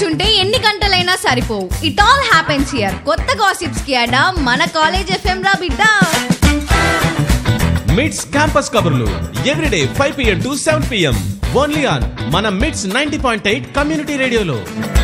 కూర్చుంటే ఎన్ని గంటలైనా సరిపోవు ఇట్ ఆల్ హ్యాపెన్స్ హియర్ కొత్త గాసిప్స్ కి అడా మన కాలేజ్ ఎఫ్ఎం రా బిడ్డ మిడ్స్ క్యాంపస్ కబుర్లు everyday five PM to seven PM only on మన MITS ninety point eight community రేడియోలో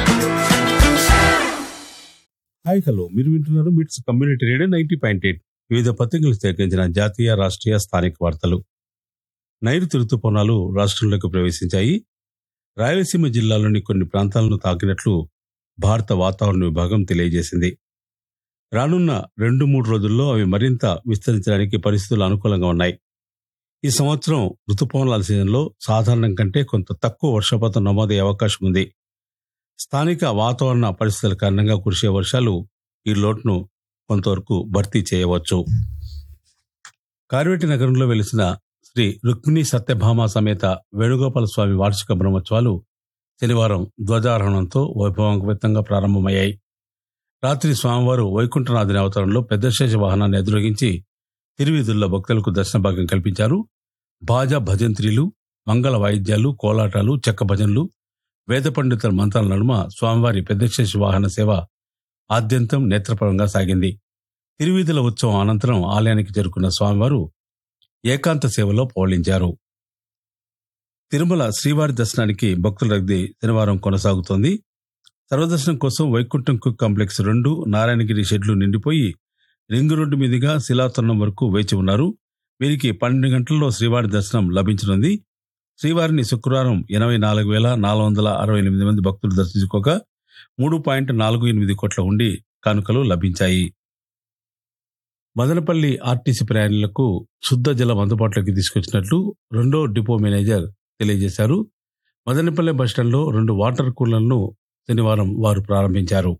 హాయ్ హలో మీరు వింటున్నారు MITS community radio ninety point eight వివిధ పత్రికలు సేకరించిన జాతీయ రాష్ట్రీయ స్థానిక వార్తలు నైరుతి ఋతుపవనాలు రాష్ట్రంలోకి ప్రవేశించాయి రాయలసీమ జిల్లాలోని కొన్ని ప్రాంతాలను తాకినట్లు భారత వాతావరణ విభాగం తెలియజేసింది రానున్న రెండు మూడు రోజుల్లో అవి మరింత విస్తరించడానికి పరిస్థితులు అనుకూలంగా ఉన్నాయి ఈ సంవత్సరం ఋతుపవనాల సీజన్లో సాధారణం కంటే కొంత తక్కువ వర్షపాతం నమోదయ్యే అవకాశం ఉంది స్థానిక వాతావరణ పరిస్థితుల కారణంగా కురిసే వర్షాలు ఈ లోటును కొంతవరకు భర్తీ చేయవచ్చు కార్వేటి నగరంలో వెలిసిన శ్రీ రుక్మిణి సత్యభామ సమేత వేణుగోపాల స్వామి వార్షిక బ్రహ్మోత్సవాలు శనివారం ధ్వజారోహణంతో వైభవంగా ప్రారంభమయ్యాయి రాత్రి స్వామివారు వైకుంఠనాథుని అవతారంలో పెద్ద శేష వాహనాన్ని ఎదురొగించి తిరువీధుల్లో భక్తులకు దర్శన భాగ్యం కల్పించారు బాజా భజంత్రీలు మంగళ వాయిద్యాలు కోలాటాలు చెక్క భజనలు వేద పండితుల మంత్రాల నడుమ స్వామివారి పెద్దశేష వాహన సేవ ఆద్యంతం నేత్రపరంగా సాగింది తిరువీధుల ఉత్సవం అనంతరం ఆలయానికి చేరుకున్న స్వామివారు ఏకాంత సేవలో పౌళించారు తిరుమల శ్రీవారి దర్శనానికి భక్తుల రద్దీ శనివారం కొనసాగుతోంది సర్వదర్శనం కోసం వైకుంఠం కుక్ కాంప్లెక్స్ రెండు నారాయణగిరి షెడ్లు నిండిపోయి రింగు రోడ్డు మీదుగా శిలాతరణం వరకు వేచి ఉన్నారు వీరికి పన్నెండు గంటల్లో శ్రీవారి దర్శనం లభించనుంది శ్రీవారిని శుక్రవారం ఎనభై నాలుగు వేల నాలుగు వందల అరవై ఎనిమిది మంది భక్తులు దర్శించుకోగా మూడు పాయింట్ నాలుగు ఎనిమిది కోట్ల ఉండి కానుకలు లభించాయి మదనపల్లి ఆర్టీసీ ప్రయాణికులకు శుద్ధ జలం అందుబాటులోకి తీసుకొచ్చినట్లు రెండో డిపో మేనేజర్ తెలియజేశారు మదనపల్లి బస్టాండ్లో రెండు వాటర్ కూలర్లను శనివారం వారు ప్రారంభించారు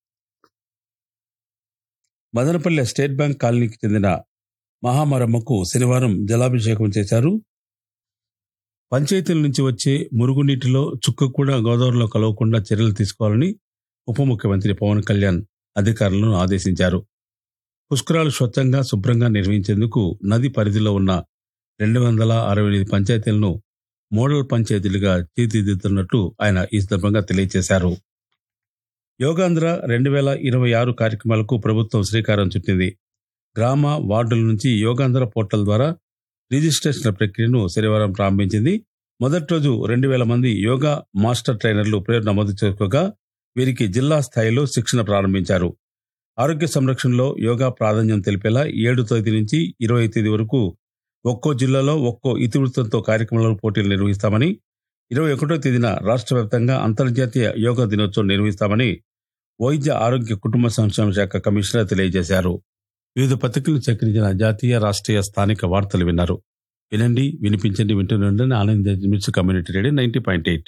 మదనపల్లి స్టేట్ బ్యాంక్ కాలనీకి చెందిన మహామరమ్మకు శనివారం జలాభిషేకం చేశారు పంచాయతీల నుంచి వచ్చే మురుగునీటిలో చుక్క కూడా గోదావరిలో కలవకుండా చర్యలు తీసుకోవాలని ఉప ముఖ్యమంత్రి పవన్ కళ్యాణ్ అధికారులను ఆదేశించారు పుష్కరాలు స్వచ్ఛంగా శుభ్రంగా నిర్వహించేందుకు నది పరిధిలో ఉన్న రెండు వందల అరవై ఎనిమిది పంచాయతీలను మోడల్ పంచాయతీలుగా తీర్చిదిద్దుతున్నట్టు ఆయన ఈ సందర్భంగా తెలియజేశారు యోగాంధ్ర రెండు వేల ఇరవై ఆరు కార్యక్రమాలకు ప్రభుత్వం శ్రీకారం చుట్టింది గ్రామ వార్డుల నుంచి యోగాంధ్ర పోర్టల్ ద్వారా రిజిస్ట్రేషన్ల ప్రక్రియను శనివారం ప్రారంభించింది మొదటి రోజు రెండు వేల మంది యోగా మాస్టర్ ట్రైనర్లు పేరు నమోదు చేసుకోగా వీరికి జిల్లా స్థాయిలో శిక్షణ ప్రారంభించారు ఆరోగ్య సంరక్షణలో యోగా ప్రాధాన్యం తెలిపేలా ఏడు తేదీ నుంచి ఇరవై తేదీ వరకు ఒక్కో జిల్లాలో ఒక్కో ఇతివృత్తంతో కార్యక్రమాలను పోటీలు నిర్వహిస్తామని ఇరవై ఒకటో తేదీన రాష్ట్ర వ్యాప్తంగా అంతర్జాతీయ యోగా దినోత్సవం నిర్వహిస్తామని వైద్య ఆరోగ్య కుటుంబ సంక్షేమ శాఖ కమిషనర్ తెలియజేశారు వివిధ పత్రికలు సేకరించిన జాతీయ రాష్ట్రీయ స్థానిక వార్తలు విన్నారు వినండి వినిపించండి వింటూనే ఆనంద మిర్చి community radio ninety point eight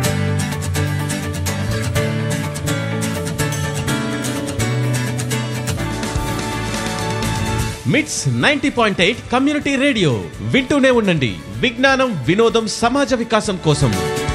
MITS ninety point eight community radio వింటూనే ఉండండి విజ్ఞానం వినోదం సమాజ వికాసం కోసం